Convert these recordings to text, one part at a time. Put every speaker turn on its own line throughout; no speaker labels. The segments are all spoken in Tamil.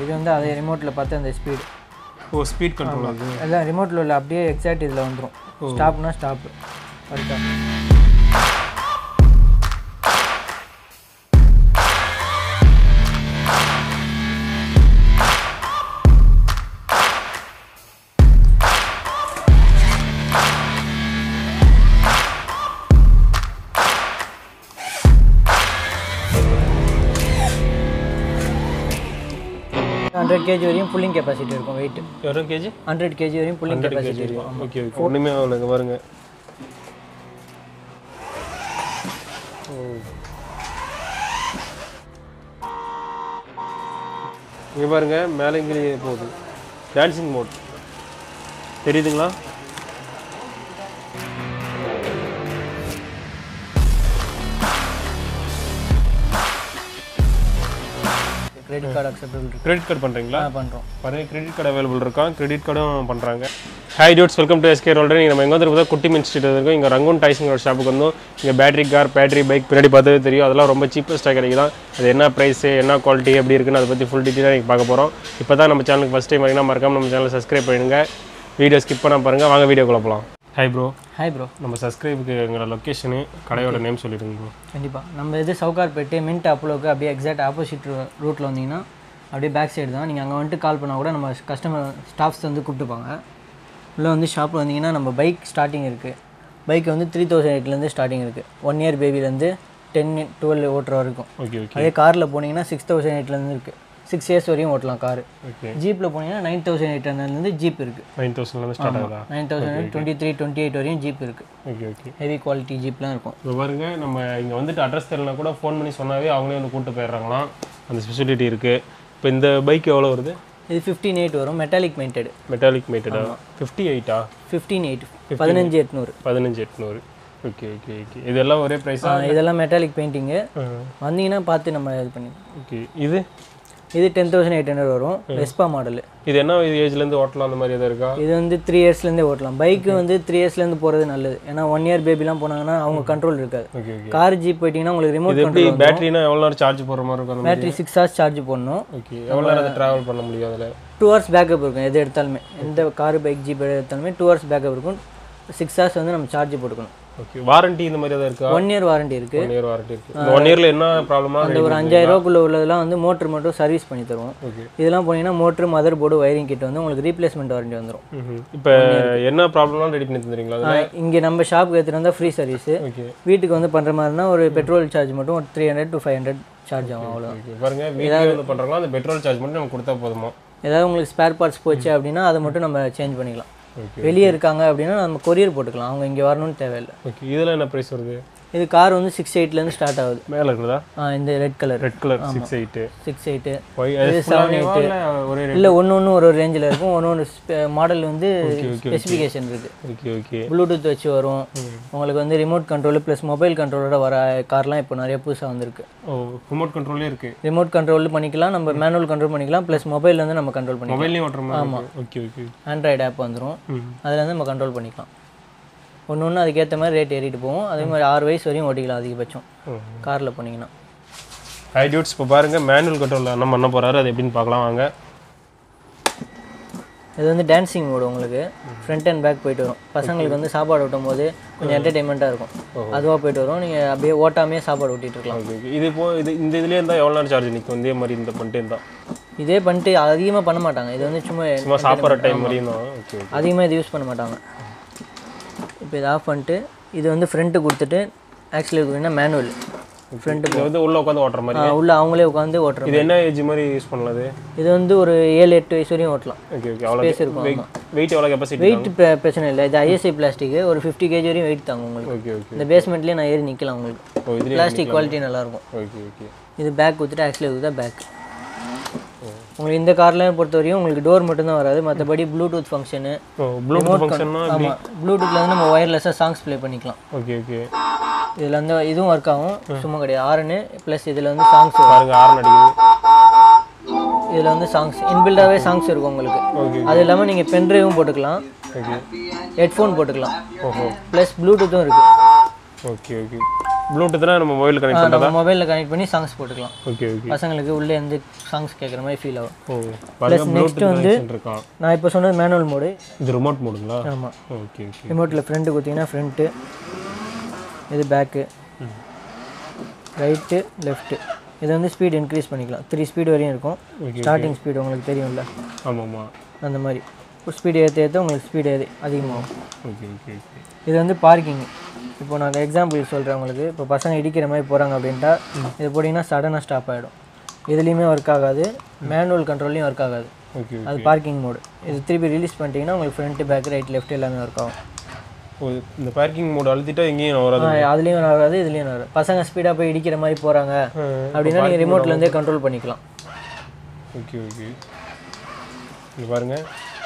இது வந்து அதே ரிமோட்டில் பார்த்து அந்த ஸ்பீடு
ஓ ஸ்பீட் கண்ட்ரோல் அது
எல்லாம் ரிமோட்டில் உள்ள அப்படியே எக்ஸாக்ட் இதில் வந்துடும் ஸ்டாப்னா ஸ்டாப் கரெக்டாக ஹண்ட்ரட் கேஜி வரையும் புல்லிங் கெப்பாசிட்டி இருக்கும் வெயிட்
எவ்வளோ கேஜி
ஹண்ட்ரட் கேஜி வரையும் புல்லிங் கெப்பாசிட்டி இருக்கும்
ஓகே ஓகே ஒன்றுமே அவ்வளோ பாருங்க இங்கே பாருங்க மேலே இங்கே போகுது டான்சிங் மோட் தெரியுதுங்களா
கிரெடிட் கார்டு அக்செப்டபிள் இருக்கு
கிரெடிட் கார்டு பண்ணுறீங்களா
பண்ணுறோம்
பாருங்க கிரெடிட் கார்டு அவைலபிள் இருக்கான் கிரெடிட் கார்டும் பண்ணுறாங்க hi dudes welcome to SK ரோல்டர் நம்ம எங்கே வந்து பார்த்தா குட்டி மின் ஸ்ட்ரீட் இருக்கோம் இங்கே ரங்கூன் டைசிங்கோட ஷாப்புக்கு வந்தோம் இங்கே பேட்டரி கார் பேட்டரி பைக் பின்னாடி பார்த்தது தெரியும் அதெல்லாம் ரொம்ப சீப்பஸ்ட்டாக கிடைக்குதான் அது என்ன ப்ரைஸு என்ன குவாலிட்டி எப்படி இருக்குன்னு அதை பற்றி ஃபுல் டீட்டெயிலாக நீங்கள் பார்க்க போகிறோம் இப்போ தான் நம்ம சேனலுக்கு ஃபஸ்ட் டைம் வரீங்கன்னா மறக்காம நம்ம சேனலை சப்ஸ்கிரைப் பண்ணுங்க வீடியோ ஸ்கிப் பண்ண பாருங்கள் வாங்க வீடியோக்குள்ள போகலாம் ஹாய் ப்ரோ
ஹாய் ப்ரோ
நம்ம சப்ஸ்கிரைபுக்கு எங்களோட லொக்கேஷனு கடையோட நேம் சொல்லிடுங்க ப்ரோ
கண்டிப்பாக நம்ம இது சவுகார்பேட்டு மின்ட் அப்ளோக்கு அப்படியே எக்ஸாக்ட் ஆப்போசிட் ரூட்டில் வந்தீங்கன்னா அப்படியே பேக் சைடு தான் நீங்கள் அங்கே வந்துட்டு கால் பண்ணால் கூட நம்ம கஸ்டமர் ஸ்டாஃப்ஸ் வந்து கூப்பிட்டுப்பாங்க உள்ளே வந்து ஷாப்பில் வந்தீங்கன்னா நம்ம பைக் ஸ்டார்டிங் இருக்குது பைக் வந்து த்ரீ தௌசண்ட் எயிட்லேருந்து ஸ்டார்டிங் இருக்குது ஒன் இயர் பேபிலேருந்து டென் டுவெல் ஓட்டுற வரைக்கும்
ஓகே ஓகே
அதே காரில் போனீங்கன்னா சிக்ஸ் தௌசண்ட் எயிட்லேருந்து இருக்குது சிக்ஸ் இயர்ஸ் வரையும் ஓட்டலாம் கார்
ஓகே
ஜீப்பில் போனீங்கன்னா நைன் தௌசண்ட் எயிட் ஹண்ட்ரட்லேருந்து ஜீப் இருக்குது
நைன் தௌசண்ட்லேருந்து ஸ்டார்ட் ஆகுதா
nine thousand twenty three twenty eight வரையும் ஜீப் இருக்குது
ஓகே ஓகே
ஹெவி குவாலிட்டி ஜீப்லாம் இருக்கும்
இப்போ பாருங்க நம்ம இங்கே வந்துட்டு அட்ரஸ் தெரியலனா கூட ஃபோன் பண்ணி சொன்னாவே அவங்களே வந்து கூப்பிட்டு போயிடுறாங்களாம் அந்த ஸ்பெசிலிட்டி இருக்குது இப்போ இந்த பைக் எவ்வளோ வருது
இது ஃபிஃப்டீன் எயிட் வரும் மெட்டாலிக் மெயின்டெடு
மெட்டாலிக் மேட்டடா ஃபிஃப்டி எயிட்டா
ஃபிஃப்டீன் எயிட் பதினஞ்சு எட்நூறு
பதினஞ்சு எட்நூறு ஓகே ஓகே ஓகே இதெல்லாம் ஒரே ப்ரைஸா
இதெல்லாம் மெட்டாலிக் பெயிண்டிங்கு வந்தீங்கன்னா பார்த்து நம்ம இது பண்ணி
ஓகே இது
இது டென் தௌசண்ட் எயிட் ஹண்ட்ரட் வரும் வெஸ்பா மாடலு
இது என்ன ஏஜ்லேருந்து ஓட்டலாம் அந்த மாதிரி எதாவது இருக்கா
இது வந்து த்ரீ இயர்ஸ்லேருந்தே ஓட்டலாம் பைக்கு வந்து த்ரீ இயர்ஸ்லேருந்து போகிறது நல்லது ஏன்னா ஒன் இயர் பேபிலாம் போனாங்கன்னா அவங்க கண்ட்ரோல் இருக்காது
ஓகே ஓகே
கார் ஜீப் போயிட்டீங்கன்னா உங்களுக்கு ரிமோட்
இது எப்படி பேட்டரினா எவ்வளோ நேரம் சார்ஜ் போடுற மாதிரி இருக்கும் அந்த மாதிரி
பேட்டரி சிக்ஸ் ஹவர்ஸ் சார்ஜ் போடணும்
ஓகே எவ்வளோ நேரம் அதை ட்ராவல் பண்ண முடியும் அதில்
டூ ஹவர்ஸ் பேக்கப் இருக்கும் எது எடுத்தாலுமே எந்த கார் பைக் ஜீப் எடுத்தாலுமே டூ ஹவர்ஸ் பேக்கப் இருக்கும் சிக்ஸ் ஹவர்ஸ் வந்து நம்ம சார்ஜ் போட்டுக்கணும்
ஓகே வாரண்டி இந்த மாதிரி எதாவது இருக்கா
ஒன் இயர் வாரண்டி இருக்குது
ஒன் இயர் வாரண்டி இருக்கு இந்த ஒன் இயரில் என்ன ப்ராப்ளமா
அந்த ஒரு அஞ்சாயிரம் ரூபாக்குள்ள உள்ளதெல்லாம் வந்து மோட்ரு மட்டும் சர்வீஸ் பண்ணி தருவோம்
ஓகே
இதெல்லாம் போனீங்கன்னா மோட்ரு மதர் போர்டு வயரிங் கிட்ட வந்து உங்களுக்கு ரீப்ளேஸ்மெண்ட் வாரண்டி வந்துடும்
இப்போ என்ன ப்ராப்ளம்லாம் ரெடி பண்ணி தந்துறீங்களா அதில்
இங்கே நம்ம ஷாப்புக்கு எடுத்துகிட்டு வந்தால் ஃப்ரீ சர்வீஸு
ஓகே
வீட்டுக்கு வந்து பண்ணுற மாதிரினா ஒரு பெட்ரோல் சார்ஜ் மட்டும் ஒரு three hundred to five hundred charge ஆகும் அவ்வளோ
ஓகே பாருங்க வீட்டில் வந்து பண்ணுறாங்களா அந்த பெட்ரோல் சார்ஜ் மட்டும் நம்ம கொடுத்தா போதுமா
ஏதாவது உங்களுக்கு ஸ்பேர் பார்ட்ஸ் போச்சு அப்படின்னா அதை மட்டும் நம்ம சேஞ்ச் பண்ணிக்கலாம்
ஓகே
வெளியே இருக்காங்க அப்படின்னா நம்ம கொரியர் போட்டுக்கலாம் அவங்க இங்கே வரணும்னு தேவையில்லை
ஓகே இதில் என்ன ப்ரைஸ் வருது
இது கார் வந்து சிக்ஸ் எயிட்லேருந்து ஸ்டார்ட் ஆகுது
மேலே இருக்குதா
ஆ, இந்த red colour
red colour six eight
six eight
ஒய்
இது செவன் எயிட்டு
ஒரே
இல்லை ஒன்று ஒன்று ஒரு ஒரு ரேஞ்சில் இருக்கும் ஒன்று ஒன்று மாடல் வந்து ஸ்பெசிஃபிகேஷன் இருக்குது
ஓகே ஓகே
ப்ளூடூத் வச்சு வரும் உங்களுக்கு வந்து ரிமோட் கண்ட்ரோல் ப்ளஸ் மொபைல் கண்ட்ரோலோட வர கார்லாம் இப்போ நிறைய புதுசாக வந்திருக்கு
ஓ ரிமோட் கண்ட்ரோலே இருக்கு
ரிமோட் கண்ட்ரோல் பண்ணிக்கலாம் நம்ம மேனுவல் கண்ட்ரோல் பண்ணிக்கலாம் ப்ளஸ் மொபைல் வந்து நம்ம கண்ட்ரோல் பண்ணிக்கலாம்
மொபைல்லையும் ஓட்டுற மாதிரி இருக்கு. ஓகே ஓகே
ஆண்ட்ராய்டு ஆப் வந்துடும்
ம்
அதில் வந்து நம்ம கண்ட்ரோல் பண்ணிக்கலாம் ஒன்று ஒன்று அதுக்கேற்ற மாதிரி ரேட் ஏறிட்டு போகும் அதே மாதிரி ஆறு வயசு வரையும் ஓட்டிக்கலாம் அதிகபட்சம்
ம்.
காரில் போனீங்கன்னா
ஹை டியூட்ஸ் இப்போ பாருங்க மேனுவல் கண்ட்ரோல் என்ன பண்ண போறாரு அது எப்படின்னு பார்க்கலாம் வாங்க
இது வந்து டான்சிங் மோடு உங்களுக்கு ஃப்ரண்ட் அண்ட் பேக் போயிட்டு வரும் பசங்களுக்கு வந்து சாப்பாடு ஊட்டும் போது கொஞ்சம் என்டர்டைன்மெண்ட்டாக இருக்கும் அதுவாக போயிட்டு வரும் நீங்கள் அப்படியே ஓட்டாமே சாப்பாடு ஊட்டிட்டு இருக்கலாம்
ஓகே ஓகே இது இப்போ இது இந்த இதுலேயே இருந்தால் எவ்வளோ நேரம் சார்ஜ் நிற்கும் இதே மாதிரி இந்த பண்ணிட்டு இருந்தால்
இதே பண்ணிட்டு அதிகமாக பண்ண மாட்டாங்க இது வந்து சும்மா
சும்மா சாப்பிட்ற டைம் வரையும் தான் ஓகே ஓகே
அதிகமாக இது யூஸ் பண்ண மாட்டாங்க இப்போ இதை ஆஃப் பண்ணிட்டு இது வந்து ஃப்ரண்ட்டு கொடுத்துட்டு ஆக்சுவலி கொடுத்தீங்கன்னா மேனுவல் ஃப்ரண்ட்டு
இது வந்து உள்ளே உட்காந்து ஓட்டுற மாதிரி
உள்ள அவங்களே உட்காந்து ஓட்டுற
இது என்ன ஏஜ் மாதிரி யூஸ் பண்ணலாம் இது
இது வந்து ஒரு ஏழு எட்டு வயசு வரையும் ஓட்டலாம்
ஓகே ஓகே அவ்வளோ
Space இருக்கும்,
வெயிட் வெயிட் எவ்வளோ கெப்பாசிட்டி
வெயிட் பிரச்சனை இல்லை இது ஐஎஸ்ஐ பிளாஸ்டிக் ஒரு ஃபிஃப்டி கேஜி வரையும் வெயிட் தாங்க உங்களுக்கு
ஓகே ஓகே
இந்த பேஸ்மெண்ட்லேயே நான் ஏறி நிற்கலாம் உங்களுக்கு
ஓ இதுலேயே
பிளாஸ்டிக் குவாலிட்டி நல்லாயிருக்கும்
ஓகே ஓகே
இது பேக் கொடுத்துட்டு ஆக்சுவலி கொடுத்தா பேக் உங்களுக்கு இந்த கார்லாம் பொறுத்த வரையும் உங்களுக்கு டோர் மட்டும்தான் வராது மற்றபடி ப்ளூடூத் ஃபங்க்ஷனு
ஓ ப்ளூடூத் ஃபங்க்ஷன்னா
ஆமாம் ப்ளூடூத்தில் வந்து நம்ம ஒயர்லெஸ்ஸாக சாங்ஸ் ப்ளே பண்ணிக்கலாம்
ஓகே ஓகே
இதில் வந்து இதுவும் ஒர்க் ஆகும் சும்மா கிடையாது ஆறுன்னு ப்ளஸ் இதில் வந்து சாங்ஸ் வரும்
பாருங்க ஆரன் அடிக்குது
இதில் வந்து சாங்ஸ் இன்பில்டாகவே சாங்ஸ் இருக்கும் உங்களுக்கு
ஓகே
அது இல்லாமல் நீங்கள் பென்ட்ரைவும் போட்டுக்கலாம்
ஓகே
ஹெட்ஃபோன் போட்டுக்கலாம்
ஓஹோ
ப்ளஸ் ப்ளூடூத்தும் இருக்குது
ஓகே ஓகே ப்ளூடூத்னா நம்ம மொபைல் கனெக்ட் பண்ணுறதா
நம்ம மொபைலில் கனெக்ட் பண்ணி சாங்ஸ் போட்டுக்கலாம்
ஓகே ஓகே
பசங்களுக்கு உள்ளே இருந்து சாங்ஸ் கேட்குற மாதிரி ஃபீல் ஆகும்
ஓ பாருங்க ப்ளூடூத் கனெக்ஷன் இருக்கான்
நான் இப்போ சொன்னது மேனுவல் மோடு
இது ரிமோட் மோடுங்களா
ஆமாம்
ஓகே ஓகே
ரிமோட்டில் ஃப்ரண்ட்டு கொடுத்தீங்கன்னா ஃப்ரண்ட்டு இது பேக்கு ரைட்டு லெஃப்ட்டு இது வந்து ஸ்பீட் இன்க்ரீஸ் பண்ணிக்கலாம் த்ரீ ஸ்பீடு வரையும் இருக்கும்
ஓகே
ஸ்டார்டிங் ஸ்பீடு உங்களுக்கு தெரியும்ல
ஆமாம் ஆமாம்
அந்த மாதிரி ஸ்பீடு ஏற்ற ஏற்ற உங்களுக்கு ஸ்பீடு ஏறி அதிகமாகும்
ஓகே ஓகே ஓகே
இது வந்து பார்க்கிங் இப்போ நான் எக்ஸாம்பிள் சொல்கிறேன் உங்களுக்கு இப்போ பசங்க இடிக்கிற மாதிரி போகிறாங்க அப்படின்ட்டா இது போட்டிங்கன்னா சடனாக ஸ்டாப் ஆகிடும் இதுலேயுமே ஒர்க் ஆகாது மேனுவல் கண்ட்ரோல்லையும் ஒர்க் ஆகாது
ஓகே
அது பார்க்கிங் மோடு இது திருப்பி ரிலீஸ் பண்ணிட்டீங்கன்னா உங்களுக்கு ஃப்ரண்ட் பேக் ரைட் லெஃப்ட் எல்லாமே ஒர்க் ஆகும்
ஓ இந்த பார்க்கிங் மோட் அழுத்திட்டா எங்கேயும் வராது
ஆ, அதுலேயும் வராது இதுலேயும் வராது பசங்க ஸ்பீடாக போய் இடிக்கிற மாதிரி போகிறாங்க அப்படின்னா நீங்கள் ரிமோட்லேருந்தே கண்ட்ரோல் பண்ணிக்கலாம்
ஓகே ஓகே இங்க பாருங்க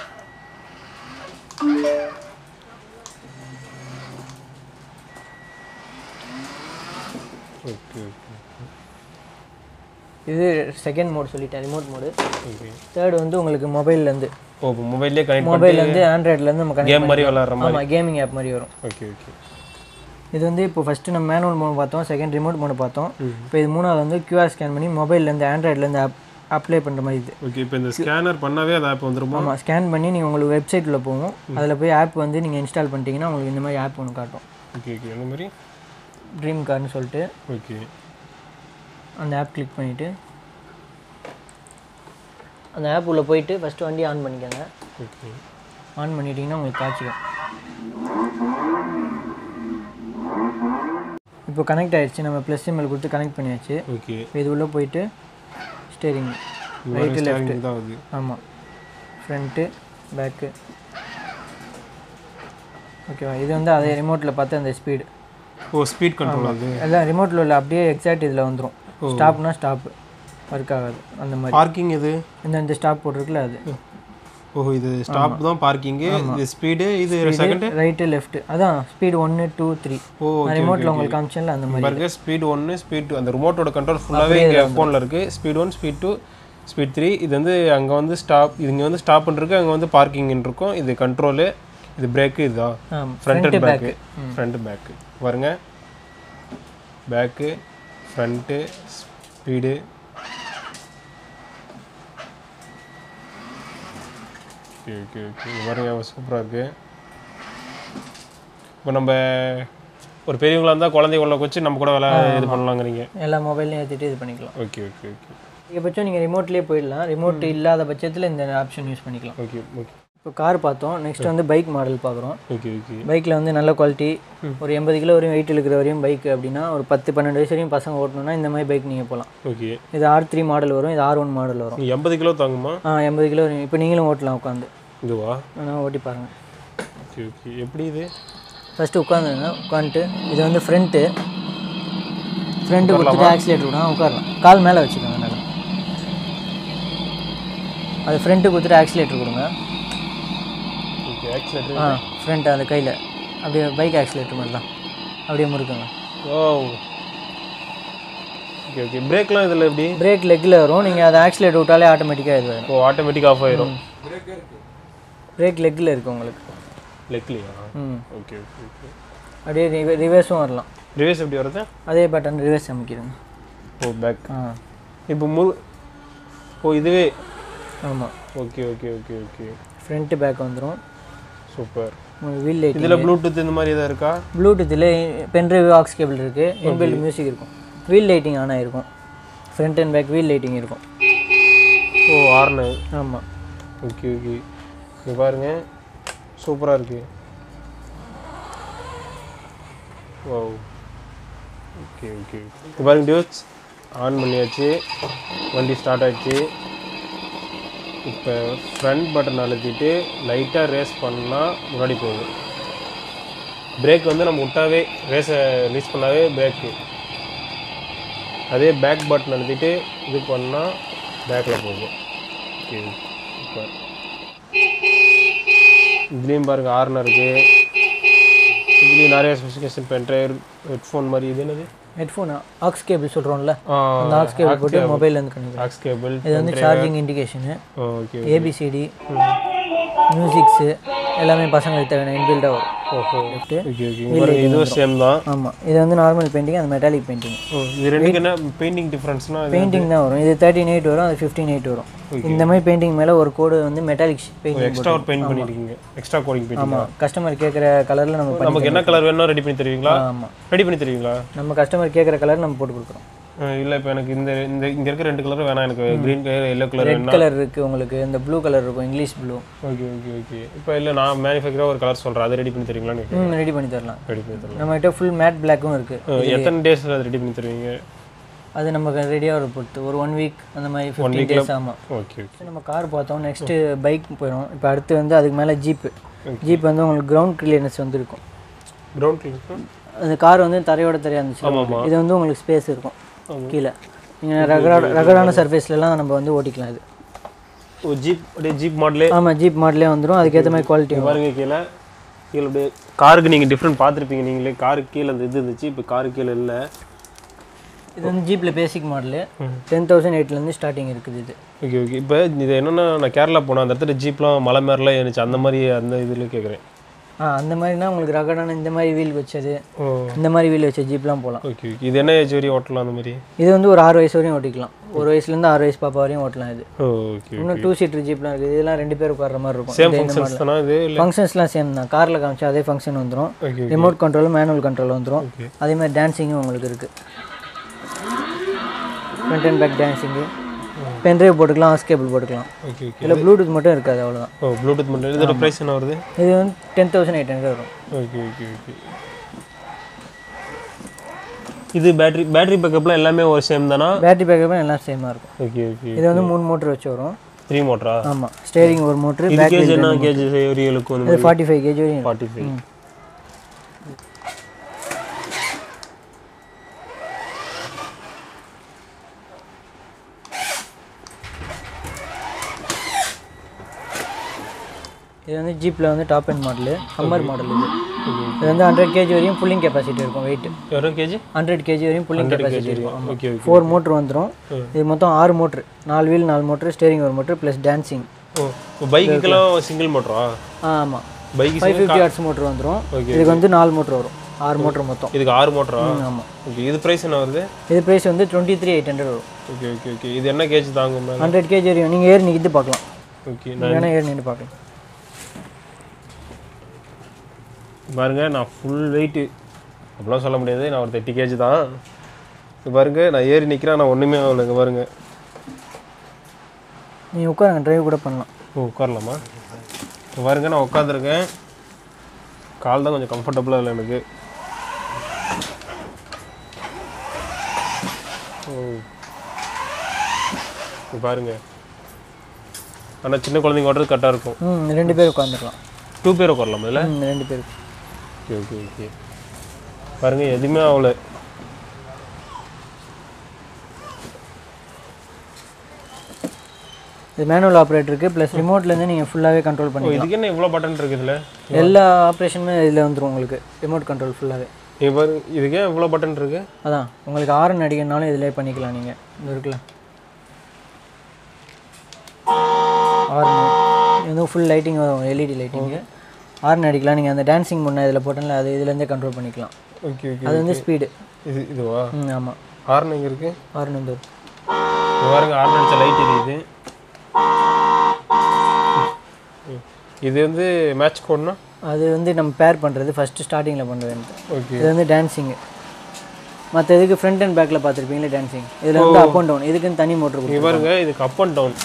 ஓகே ஓகே
இது செகண்ட் மோட் சொல்லிட்டேன் ரிமோட் மோடு
ஓகே
தேர்ட் வந்து உங்களுக்கு மொபைல்லேருந்து
ஓ இப்போ மொபைல்லே கனெக்ட் பண்ணி
மொபைல்லேருந்து ஆண்ட்ராய்ட்லேருந்து நம்ம கனெக்ட்
கேம் மாதிரி விளாட்ற மாதிரி
ஆமாம் கேமிங் ஆப் மாதிரி வரும்
ஓகே ஓகே
இது வந்து இப்போ ஃபஸ்ட்டு நம்ம மேனுவல் மோட் பார்த்தோம் செகண்ட் ரிமோட் மோட் பார்த்தோம் இப்போ இது மூணாவது வந்து கியூஆர் ஸ்கேன் பண்ணி மொபைல்லேருந்து ஆண்ட்ராய்ட்லேருந்து ஆப் அப்ளை பண்ணுற மாதிரி இது
ஓகே இப்போ இந்த ஸ்கேனர் பண்ணாவே அது ஆப் வந்துருமா
ஆமாம் ஸ்கேன் பண்ணி நீங்கள் உங்களுக்கு வெப்சைட்டில் போகும் அதில் போய் ஆப் வந்து நீங்கள் இன்ஸ்டால் பண்ணிட்டீங்கன்னா உங்களுக்கு இந்த மாதிரி ஆப் ஒன்று காட்டும்
ஓகே ஓகே அந்த மாதிரி
ட்ரீம் கார்னு சொல்லிட்டு
ஓகே
அந்த ஆப் கிளிக் பண்ணிவிட்டு அந்த ஆப் உள்ளே போயிட்டு ஃபஸ்ட்டு வண்டி ஆன் பண்ணிக்கோங்க
ஓகே
ஆன் பண்ணிட்டீங்கன்னா உங்களுக்கு காய்ச்சிடும் இப்போ கனெக்ட் ஆயிடுச்சு நம்ம ப்ளஸ் சிம்பிள் கொடுத்து கனெக்ட் பண்ணியாச்சு
ஓகே
இப்போ இது உள்ளே போயிட்டு ஸ்டேரிங்
ரைட்டு லெஃப்ட் தான் அது
ஆமாம் ஃப்ரண்ட்டு பேக்கு ஓகேவா இது வந்து அதே ரிமோட்டில் பார்த்து அந்த ஸ்பீடு
ஓ ஸ்பீட் கண்ட்ரோல் அது
எல்லாம் ரிமோட்டில் உள்ள அப்படியே எக்ஸாக்ட் இதில் வந்துடும் ஸ்டாப்னா ஸ்டாப் ஒர்க் ஆகாது அந்த மாதிரி
பார்க்கிங் இது
இந்த இந்த ஸ்டாப் போட்டிருக்குல்ல அது
ஓ இது ஸ்டாப் தான் பார்க்கிங்கு இது ஸ்பீடு இது செகண்ட்
ரைட்டு லெஃப்ட் அதான் ஸ்பீடு ஒன்று டூ த்ரீ
ஓ
ரிமோட்டில் உங்களுக்கு காமிச்சேன்ல அந்த மாதிரி
பாருங்க ஸ்பீட் ஒன்று ஸ்பீட் டூ அந்த ரிமோட்டோட கண்ட்ரோல் ஃபுல்லாகவே இங்கே ஃபோனில் இருக்குது speed one speed two speed three இது வந்து அங்கே வந்து ஸ்டாப் இது இங்கே வந்து ஸ்டாப்னு இருக்கு அங்கே வந்து பார்க்கிங்னு இருக்கும் இது கண்ட்ரோலு இது பிரேக்கு இதுதான்
ஆமாம்
front and
back
back front back பாருங்க back front speed okay okay okay இது பாருங்க சூப்பராக இருக்குது இப்போ நம்ம ஒரு பெரியவங்களா இருந்தால் குழந்தைகள வச்சு நம்ம கூட விளையாட இது பண்ணலாங்கிறீங்க
எல்லா மொபைல்லையும் ஏற்றிட்டு இது பண்ணிக்கலாம்
ஓகே ஓகே ஓகே
அதிகபட்சம் நீங்கள் ரிமோட்லேயே போயிடலாம் ரிமோட் இல்லாத பட்சத்தில் இந்த ஆப்ஷன் யூஸ் பண்ணிக்கலாம்
ஓகே ஓகே
இப்போ கார் பார்த்தோம் நெக்ஸ்ட் வந்து பைக் மாடல் பார்க்குறோம்
ஓகே ஓகே
பைக்கில் வந்து நல்ல குவாலிட்டி ஒரு எண்பது கிலோ வரையும் வெயிட் இருக்கிற வரையும் பைக் அப்படின்னா ஒரு பத்து பன்னெண்டு வயசு வரையும் பசங்க ஓட்டணும்னா இந்த மாதிரி பைக் நீங்கள் போகலாம்
ஓகே
இது ஆர் த்ரீ மாடல் வரும் இது ஆர் ஒன் மாடல் வரும்
எண்பது கிலோ தாங்குமா
ஆ எண்பது கிலோ வரையும் இப்போ நீங்களும் ஓட்டலாம் உட்காந்து
இதுவா
ஆனால் ஓட்டி பாருங்கள்
ஓகே ஓகே எப்படி இது
ஃபஸ்ட்டு உட்காந்துருங்க உட்காந்துட்டு இது வந்து ஃப்ரண்ட்டு ஃப்ரண்ட்டு கொடுத்துட்டு ஆக்சிலேட்டர் விடா உட்காரலாம் கால் மேலே வச்சுக்கோங்க நல்லா அது ஃப்ரண்ட்டு கொடுத்துட்டு ஆக்சிலேட்டர் கொடுங்க
ஓகே ஆக்சிலேட்டர்
ஆ ஃப்ரண்ட் அந்த கையில் அப்படியே பைக் ஆக்சிலேட்டர் மாதிரி தான் அப்படியே முறுக்குங்க
ஓ ஓகே ஓகே பிரேக்லாம் இதில் எப்படி
பிரேக் லெக்கில் வரும் நீங்கள் அதை ஆக்சிலேட்டர் விட்டாலே ஆட்டோமேட்டிக்காக இது வரும்
ஓ ஆட்டோமேட்டிக் ஆஃப் ஆயிரும்
பிரேக் லெக்கில் இருக்குது உங்களுக்கு
லெக்லியா
ம்
ஓகே ஓகே ஓகே
அப்படியே ரிவே ரிவர்ஸும் வரலாம்
ரிவேஸ் எப்படி வருது
அதே பட்டன் ரிவர்ஸ் அமைக்கிடுங்க
ஓ பேக்
ஆ
இப்போ முழு ஓ இதுவே
ஆமாம்
okay okay okay okay
front back வந்துடும்
சூப்பர்
வீல் லைட்
இதில் ப்ளூடூத் இந்த மாதிரி எதாவது இருக்கா
ப்ளூடூத்தில் பென்ட்ரைவ் ஆக்ஸ் கேபிள் இருக்குது இன்பில்ட் மியூசிக் இருக்கும் வீல் லைட்டிங் ஆன் ஆகிருக்கும் front and back wheel lighting இருக்கும்
ஓ ஆர்னு
ஆமாம்
ஓகே ஓகே இங்கே பாருங்க சூப்பராக இருக்கு ஓ ஓகே ஓகே இது பாருங்க டியூஸ் ஆன் பண்ணியாச்சு வண்டி ஸ்டார்ட் ஆயிடுச்சு இப்போ ஃப்ரண்ட் பட்டன் அழுத்திட்டு லைட்டாக ரேஸ் பண்ணால் முன்னாடி போகும் பிரேக் வந்து நம்ம விட்டாவே ரேஸை ரிலீஸ் பண்ணாவே பிரேக்கு அதே பேக் பட்டன் அழுத்திட்டு இது பண்ணால் பேக்கில் போகும் ஓகே சூப்பர் இதுலேயும் பாருங்க ஆர்னர் இருக்கு இதுலேயும் நிறைய ஸ்பெசிஃபிகேஷன் பென்ட்ரைவ் ஹெட்ஃபோன் மாதிரி இது என்னது
ஹெட்ஃபோன் ஆக்ஸ் கேபிள் சொல்கிறோம்ல அந்த ஆக்ஸ் கேபிள் போட்டு மொபைல்லேருந்து கனெக்ட்
ஆக்ஸ் கேபிள்
இது வந்து charging indication
okay
A B C D musics எல்லாமே பசங்களுக்கு தேவையான இன்பில்டாக வரும்
ஓஹோ
லெஃப்ட்டு
ஓகே ஓகே பாருங்க இதுவும் சேம் தான்
ஆமாம் இது வந்து நார்மல் பெயிண்டிங் அது மெட்டாலிக் பெயிண்டிங்
ஓ இது ரெண்டுக்கு என்ன பெயிண்டிங் டிஃப்ரென்ஸ்னா
பெயிண்டிங் தான் வரும் இது தேர்ட்டின் எயிட் வரும் அது ஃபிஃப்டின் எயிட் வரும் இந்த மாதிரி பெயிண்டிங் மேலே ஒரு கோடு வந்து மெட்டாலிக் பெயிண்டிங்
எக்ஸ்ட்ரா ஒரு பெயிண்ட் பண்ணிருக்கீங்க எக்ஸ்ட்ரா கோடிங் பெயிண்ட்
ஆமாம் கஸ்டமர் கேட்குற கலரில் நம்ம பண்ணி
நமக்கு என்ன கலர் வேணும் ரெடி பண்ணி தருவீங்களா
ஆமாம்
ரெடி பண்ணி தருவீங்களா
நம்ம கஸ்டமர் கேட்குற கலர் நம்ம போட்டு கொடுக்குறோம்
அஹ் இல்ல இப்போ எனக்கு இந்த இந்த இங்க இருக்க ரெண்டு கலர் வேணாம் எனக்கு green colour yellow colour
red
வேணும்
கலர் இருக்குது உங்களுக்கு இந்த ப்ளூ கலர் இருக்கும் English blue
okay okay okay இப்போ இல்லை நான் மேனுஃபேக்சராக ஒரு கலர் சொல்கிறேன் அதை ரெடி பண்ணி தருவீங்களான்னு கேட்குறேன்
ம் ரெடி பண்ணி தரலாம்
ரெடி பண்ணி தரலாம்
நம்மகிட்ட ஃபுல் மேட் பிளாக்கும் இருக்குது
அஹ் எத்தனை டேஸில் அதை ரெடி பண்ணி தருவீங்க
அது நமக்கு ரெடியாக ஒரு பொறுத்து ஒரு ஒன் வீக் அந்த மாதிரி ஃபிஃப்டீன் டேஸ் ஆமாம்
ஓகே ஓகே
நம்ம கார் பார்த்தோம் நெக்ஸ்ட்டு பைக் போயிடும் இப்போ அடுத்து வந்து அதுக்கு மேலே ஜீப்பு ஜீப் வந்து உங்களுக்கு கிரவுண்ட் கிளியரன்ஸ் வந்து இருக்கும்
கிரவுண்ட் கிளீன்
அந்த கார் வந்து தரையோட தரையாக இருந்துச்சு
ஆமாம்
இது வந்து உங்களுக்கு ஸ்பேஸ் இருக்கும் கீழே நீங்கள் ரகடான ரகடான சர்ஃபேஸ்லலாம் நம்ம வந்து ஓட்டிக்கலாம் இது
ஓ ஜீப் அப்படியே ஜீப் மாடலே
ஆமாம் ஜீப் மாடலே வந்துடும் அதுக்கேற்ற மாதிரி குவாலிட்டி
பாருங்க கீழே கீழே அப்படியே காருக்கு நீங்கள் டிஃப்ரெண்ட் பார்த்துருப்பீங்க நீங்களே காருக்கு கீழே அந்த இது இருந்துச்சு இப்போ காருக்கு கீழே இல்லை
இது வந்து ஜீப்பில் பேசிக் மாடலு டென் தௌசண்ட் எயிட்லேருந்து ஸ்டார்டிங் இருக்குது இது
ஓகே ஓகே இப்போ இது என்னன்னா நான் கேரளா போனேன் அந்த இடத்துல ஜீப்லாம் மலை மேரெலாம் இருந்துச்சு அந்த மாதிரி அந்த இதில் கேட்குறேன்
ஆ அந்த மாதிரினா உங்களுக்கு ரகடான இந்த மாதிரி வீல் வச்சது
ஓ
இந்த மாதிரி வீல் வச்ச ஜீப்லாம் போகலாம்
ஓகே ஓகே இது என்ன ஏஜ் வரையும் ஓட்டலாம் அந்த மாதிரி
இது வந்து ஒரு ஆறு வயசு வரையும் ஓட்டிக்கலாம் ஒரு வயசுலேருந்து ஆறு வயசு பாப்பா வரையும் ஓட்டலாம் இது
ஓ ஓகே
இன்னும் டூ சீட்டர் ஜீப்லாம் இருக்குது இதெல்லாம் ரெண்டு பேர் உட்கார்ற மாதிரி இருக்கும்
சேம் ஃபங்க்ஷன்ஸ் தானே இது இல்லை
ஃபங்க்ஷன்ஸ்லாம் சேம் தான் காரில் காமிச்சா அதே ஃபங்க்ஷன் வந்துடும்
okay
remote control manual control வந்துடும்
ஓகே
அதே மாதிரி டான்ஸிங்கும் உங்களுக்கு இருக்குது front and back dancing pen drive போட்டுக்கலாம் ஆஸ் கேபிள் போட்டுக்கலாம்
ஓகே ஓகே
இதில் ப்ளூடூத் மட்டும் இருக்காது அவ்வளோதான்
ஓ ப்ளூடூத் மட்டும் இதோட ப்ரைஸ் என்ன வருது
இது வந்து டென் தௌசண்ட் எயிட் ஹண்ட்ரட் வரும்
ஓகே ஓகே ஓகே இது பேட்டரி பேட்டரி பேக்கப்லாம் எல்லாமே ஒரு சேம் தானா
பேட்டரி பேக்கப்பும் எல்லாம் சேமாக இருக்கும்
ஓகே ஓகே
இது வந்து மூணு மோட்ரு வச்சு வரும்
த்ரீ மோட்டரா
ஆமாம் ஸ்டேரிங் ஒரு மோட்ரு
இது
பேக்
கேஜ் என்ன கேஜ் வரையும் வந்து
இது ஃபார்ட்டி ஃபைவ் கேஜி வரையும்
ஃபார்ட்டி ஃபைவ்
இது வந்து ஜீப்பில் வந்து top end model Hummer model இது இது வந்து ஹண்ட்ரட் கேஜி வரையும் புல்லிங் கெப்பாசிட்டி இருக்கும் வெயிட்
எவ்வளோ கேஜி
ஹண்ட்ரட் கேஜி வரையும் புல்லிங் கெப்பாசிட்டி இருக்கும் ஆமாம்
ஓகே ஓகே
ஃபோர் மோட்ரு வந்துடும் இது மொத்தம் ஆறு மோட்ரு நாலு வீல் நாலு மோட்ரு ஸ்டேரிங் ஒரு மோட்ரு ப்ளஸ் டான்சிங்
ஓ இப்போ பைக்குக்கெல்லாம் சிங்கிள் மோட்டரா
ஆமாம்
bike
five fifty hertz motor வந்துடும் இதுக்கு வந்து நாலு மோட்ரு வரும் ஆறு மோட்ரு மொத்தம்
இதுக்கு ஆறு மோட்டரா
ஆமாம்
ஓகே இது ப்ரைஸ் என்ன வருது
இது ப்ரைஸ் வந்து டுவெண்ட்டி த்ரீ எயிட் ஹண்ட்ரட் வரும்
ஓகே ஓகே ஓகே இது என்ன கேஜ் தாங்கும் மேலே
ஹண்ட்ரட் கேஜி வரையும் நீங்கள் ஏறி நிற்கிட்டு பார்க்கலாம்
ஓகே
நீங்கள் வேணால் ஏறி நின்று பார்க்கலாம்
பாருங்க நான் ஃபுல் வெயிட்டு அப்படிலாம் சொல்ல முடியாது நான் ஒரு தேர்ட்டி கேஜி தான் இது பாருங்க நான் ஏறி நிற்கிறேன் நான் ஒன்றுமே ஆகலைங்க பாருங்க
நீங்கள் உட்காருங்க டிரைவ் கூட பண்ணலாம்
ஓ உட்காரலாமா இப்போ பாருங்க நான் உட்காந்துருக்கேன் கால் தான் கொஞ்சம் கம்ஃபர்டபுளாக இல்லை எனக்கு ஓ இது பாருங்க ஆனால் சின்ன குழந்தைங்க ஓட்டுறது கரெக்டாக இருக்கும்
ம் ரெண்டு பேர் உட்காந்துக்கலாம்
டூ பேர் உட்காரலாம் இதில்
ம் ரெண்டு பேர்
ஓகே ஓகே ஓகே பாருங்க எதுவுமே ஆகல
இது மேனுவல் ஆப்ரேட்டருக்கு ப்ளஸ் ரிமோட்லேருந்து நீங்கள் ஃபுல்லாகவே கண்ட்ரோல்
ஓ
பண்ணி
இதுக்கு என்ன இவ்வளோ பட்டன் இருக்குது இதில்
எல்லா ஆப்ரேஷனுமே இதில் வந்துடும் உங்களுக்கு ரிமோட் கண்ட்ரோல் ஃபுல்லாகவே
நீங்கள் பாருங்க இதுக்கு ஏன் இவ்வளோ பட்டன் இருக்கு
அதான் உங்களுக்கு ஆரன் அடிக்கணும்னாலும் இதிலே பண்ணிக்கலாம் நீங்கள் இது இருக்குல்ல ஆரன் இது வந்து ஃபுல் லைட்டிங் வரும் எல்இடி லைட்டிங்கு ஆரன் அடிக்கலாம் நீங்கள் அந்த டான்சிங் முன்னே இதில் போட்டோம்ல அது இதுலேருந்தே கண்ட்ரோல் பண்ணிக்கலாம்
ஓகே ஓகே
அது வந்து ஸ்பீடு
இது இதுவா
ம் ஆமாம்
ஹார்ன் எங்கே இருக்குது
ஆரன் வந்து
இது பாருங்க ஹார்ன் அடிச்ச லைட் எரியுது ம். இது வந்து மேட்ச் கோட்னா
அது வந்து நம்ம பேர் பண்ணுறது ஃபஸ்ட்டு ஸ்டார்டிங்கில் பண்ண வேண்டியது
ஓகே
இது வந்து டான்சிங்கு மற்ற இதுக்கு ஃப்ரண்ட் அண்ட் பேக்கில் பார்த்துருப்பீங்களே டான்சிங் இதில் வந்து அப் அண்ட் டவுன் இதுக்குன்னு தனி மோட்ரு
இங்கே பாருங்க இதுக்கு அப் அண்ட் டவுன்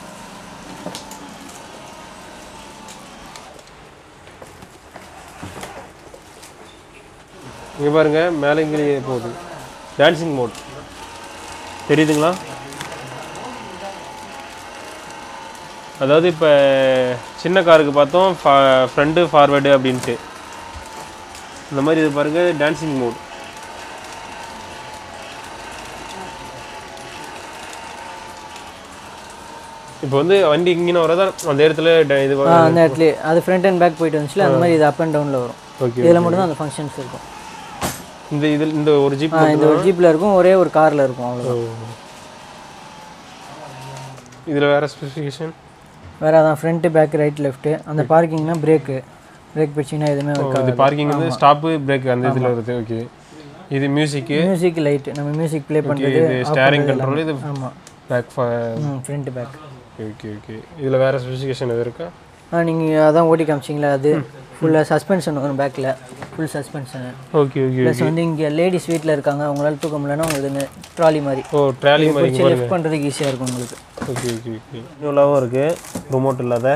இங்கே பாருங்க மேலே இங்கே போகுது டான்சிங் மோட் தெரியுதுங்களா அதாவது இப்போ சின்ன காருக்கு பார்த்தோம் ஃப்ரண்ட்டு ஃபார்வேர்டு அப்படின்ட்டு இந்த மாதிரி இது பாருங்க டான்சிங் மோட் இப்போ வந்து வண்டி இங்கே வரதா அந்த இடத்துல ட- இது
ஆ அந்த இடத்துல அது ஃப்ரண்ட் அண்ட் பேக் போயிட்டு வந்துச்சுல அந்த மாதிரி இது அப் அண்ட் டவுனில் வரும்
ஓகே
இதில் மட்டும் தான் அந்த ஃபங்க்ஷன்ஸ் இருக்கும்
இந்த இதில் இந்த ஒரு ஜீப்
ஆ இந்த ஒரு ஜீப்பில் இருக்கும் ஒரே ஒரு காரில் இருக்கும் அவ்வளோதான்
இதில் வேறு ஸ்பெசிஃபிகேஷன்
வேறு அதான் ஃப்ரண்ட்டு பேக் ரைட் லெஃப்ட்டு அந்த பார்க்கிங்னா பிரேக்கு பிரேக் பிடிச்சிங்கன்னா எதுவுமே ஒர்க்
இது பார்க்கிங் வந்து ஸ்டாப்பு பிரேக் அந்த இதில் வருது ஓகே இது மியூசிக்கு
மியூசிக் லைட் நம்ம மியூசிக் ப்ளே பண்ணுறது
இது ஸ்டேரிங் கண்ட்ரோல் இது
ஆமாம்
பேக்
ம் ஃப்ரண்ட் பேக்
ஓகே ஓகே இதில் வேறு ஸ்பெசிஃபிகேஷன் எது இருக்கா
ஆ நீங்கள் அதான் ஓட்டி காமிச்சிங்களா அது ஃபுல்லாக சஸ்பென்ஷன் வரும் பேக்கில் full suspension
okay okay
plus வந்து இங்கே லேடிஸ் வீட்டில் இருக்காங்க அவங்களால தூக்க முடியலன்னா உங்களுக்கு ட்ராலி மாதிரி
ஓ ட்ராலி மாதிரி
வச்சு லிஃப்ட் பண்ணுறதுக்கு ஈஸியாக இருக்கும் உங்களுக்கு
ஓகே ஓகே ஓகே மேனுவலாகவும் இருக்குது ரிமோட் இல்லாத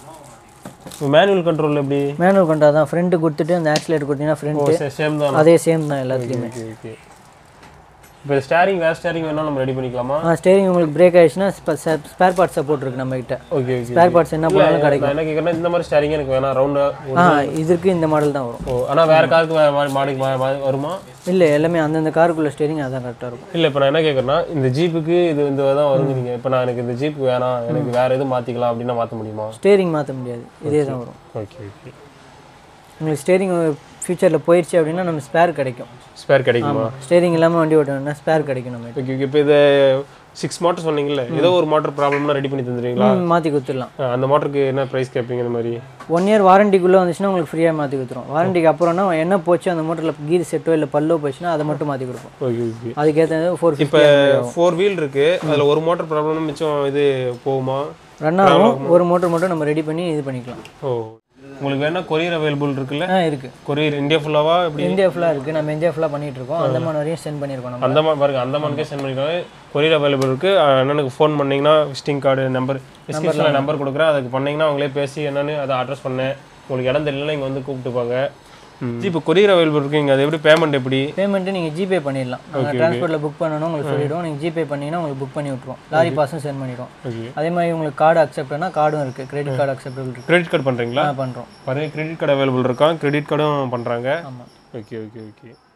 மேனுவல் கண்ட்ரோல் எப்படி
மேனுவல் கொண்டா தான் ஃப்ரண்ட்டு கொடுத்துட்டு அந்த ஆக்சிலேட்டர் கொடுத்தீங்கன்னா ஃப்ரண்ட்
சேம் தான்
அதே சேம் தான் எல்லாத்துலேயுமே
ஓகே ஓகே இப்போ ஸ்டேரிங் வேறு ஸ்டேரிங் வேணால் நம்ம ரெடி பண்ணிக்கலாமா
ஆ ஸ்டேரிங் உங்களுக்கு பிரேக் ஆயிடுச்சுன்னா ஸ்பேர் பார்ட் சப்போர்ட் இருக்குது நம்ம கிட்ட
ஓகே ஓகே
ஸ்பேர் பார்ட்ஸ் என்ன பண்ணாலும் கிடைக்கும்
நான் என்ன கேட்குறேன்னா இந்த மாதிரி ஸ்டேரிங் எனக்கு வேணாம் ரவுண்டாக
ஆ இதுக்கு இந்த மாடல் தான் வரும்
ஓ ஆனால் வேறு காருக்கு வேறு மாடி மாடி மா- மா- வருமா
இல்லை எல்லாமே அந்தந்த காருக்குள்ள ஸ்டேரிங் அதான் கரெக்டாக இருக்கும்
இல்லை இப்போ நான் என்ன கேட்குறேன்னா இந்த ஜீப்புக்கு இது இந்த தான் வருங்கிறீங்க இப்போ நான் எனக்கு இந்த ஜீப் வேணாம் எனக்கு வேறு எதுவும் மாற்றிக்கலாம் அப்படின்னு மாற்ற முடியுமா
ஸ்டேரிங் மாற்ற முடியாது இதே தான் வரும்
ஓகே ஓகே
உங்களுக்கு ஸ்டேரிங் ஃபியூச்சரில் போயிடுச்சு அப்படின்னா நம்ம ஸ்பேர் கிடைக்கும்
ஸ்பேர் கிடைக்குமா
ஸ்டேரிங் இல்லாமல் வண்டி ஓட்டணும்னா ஸ்பேர் கிடைக்கும் நம்ம
ஓகே ஓகே இப்போ இது சிக்ஸ் மோட்டர் சொன்னீங்கல்ல ஏதோ ஒரு மோட்டர் ப்ராப்ளம்னா ரெடி பண்ணி தந்துடுவீங்களா
மாற்றி கொடுத்துடலாம்
ஆ, அந்த மோட்டருக்கு என்ன ப்ரைஸ் கேட்பீங்க இந்த மாதிரி
ஒன் இயர் வாரண்டிக்குள்ளே வந்துச்சுன்னா உங்களுக்கு ஃப்ரீயாக மாற்றி கொடுத்துரும் வாரண்டிக்கு அப்புறம்னா என்ன போச்சு அந்த மோட்டரில் கீர் செட்டோ இல்லை பல்லோ போச்சுன்னா அதை மட்டும் மாற்றி கொடுப்போம்
ஓகே ஓகே
அதுக்கேற்ற ஃபோர்
இப்போ ஃபோர் வீல் இருக்கு அதில் ஒரு மோட்டர் ப்ராப்ளம் மிச்சம் இது போகுமா
ரன் ஆகும் ஒரு மோட்டர் மட்டும் நம்ம ரெடி பண்ணி இது பண்ணிக்கலாம்
ஓ உங்களுக்கு வேணா கொரியர் அவைலபிள் இருக்குல்ல
ஆ இருக்குது
கொரியர் இந்தியா ஃபுல்லாவா எப்படி
இந்தியா ஃபுல்லாக இருக்குது நம்ம இந்தியா ஃபுல்லாக பண்ணிட்டு இருக்கோம் அந்த மாதிரி வரையும் சென்ட் பண்ணியிருக்கோம் நம்ம
அந்தமான் பாருங்க அந்தமானுக்கே சென்ட் பண்ணிருக்காங்க கொரியர் அவைலபிள் இருக்கு அஹ் அண்ணனுக்கு ஃபோன் பண்ணீங்கன்னா விசிட்டிங் கார்டு நம்பர் டிஸ்கிரிப்ஷனில் நம்பர் கொடுக்குறேன் அதுக்கு பண்ணீங்கன்னா அவங்களே பேசி என்னன்னு அதை அட்ரஸ் பண்ணேன் உங்களுக்கு இடம் தெரியலனா இங்கே வந்து கூப்பிட்டுப்பாங்க இப்போ கொரியர் அவைலபிள் இருக்கு இங்கே அது எப்படி பேமெண்ட் எப்படி
பேமெண்ட்டு நீங்கள் ஜிபே பண்ணிடலாம் நாங்கள் டிரான்ஸ்போர்ட்டில் புக் பண்ணணும் உங்களுக்கு சொல்லிவிடுவோம் நீங்கள் ஜிபே பண்ணிங்கன்னா உங்களுக்கு புக் பண்ணி விட்ருவோம் லாரி பாஸும் சென்ட் பண்ணிடுவோம்
ஓகே
அதே மாதிரி உங்களுக்கு கார்டு அக்செப்ட்னா கார்டும் இருக்குது கிரெடிட் கார்டு அக்செப்டபிள் இருக்குது
கிரெடிட் கார்டு பண்ணுறீங்களா
பண்ணுறோம்
பாருங்க கிரெடிட் கார்டு அவைலபிள் இருக்கான் கிரெடிட் கார்டும் பண்ணுறாங்க
ஆமாம்
ஓகே ஓகே ஓகே